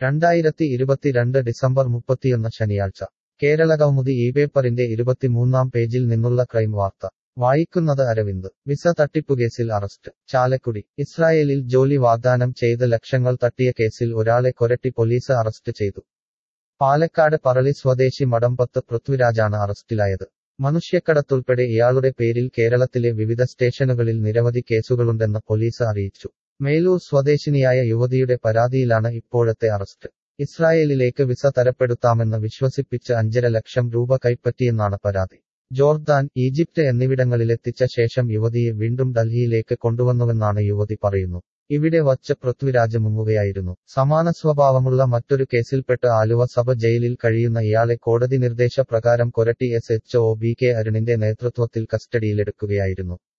രണ്ടായിരത്തി ഇരുപത്തിരണ്ട് ഡിസംബർ മുപ്പത്തിയൊന്ന് ശനിയാഴ്ച കേരളകൗമുദി ഈ പേപ്പറിന്റെ ഇരുപത്തിമൂന്നാം പേജിൽ നിന്നുള്ള ക്രൈം വാർത്ത വായിക്കുന്നത് അരവിന്ദ് വിസ തട്ടിപ്പുകേസിൽ അറസ്റ്റ് ചാലക്കുടി ഇസ്രായേലിൽ ജോലി വാഗ്ദാനം ചെയ്ത് ലക്ഷങ്ങൾ തട്ടിയ കേസിൽ ഒരാളെ കൊരട്ടി പോലീസ് അറസ്റ്റ് ചെയ്തു പാലക്കാട് പറളി സ്വദേശി മടമ്പത്ത് പൃഥ്വിരാജാണ് അറസ്റ്റിലായത് മനുഷ്യക്കടത്തുൾപ്പെടെ ഇയാളുടെ പേരിൽ കേരളത്തിലെ വിവിധ സ്റ്റേഷനുകളിൽ നിരവധി കേസുകളുണ്ടെന്ന് പോലീസ് അറിയിച്ചു മേലൂർ സ്വദേശിനിയായ യുവതിയുടെ പരാതിയിലാണ് ഇപ്പോഴത്തെ അറസ്റ്റ് ഇസ്രായേലിലേക്ക് വിസ തരപ്പെടുത്താമെന്ന് വിശ്വസിപ്പിച്ച് അഞ്ചര ലക്ഷം രൂപ കൈപ്പറ്റിയെന്നാണ് പരാതി ജോർദാൻ ഈജിപ്ത് എന്നിവിടങ്ങളിലെത്തിച്ച ശേഷം യുവതിയെ വീണ്ടും ഡൽഹിയിലേക്ക് കൊണ്ടുവന്നുവെന്നാണ് യുവതി പറയുന്നു ഇവിടെ വച്ച് പൃഥ്വിരാജ് മുങ്ങുകയായിരുന്നു സമാന സ്വഭാവമുള്ള മറ്റൊരു കേസിൽപ്പെട്ട് ആലുവ സഭ ജയിലിൽ കഴിയുന്ന ഇയാളെ കോടതി നിർദ്ദേശപ്രകാരം Koratty S H O B K അരുണിന്റെ നേതൃത്വത്തിൽ കസ്റ്റഡിയിലെടുക്കുകയായിരുന്നു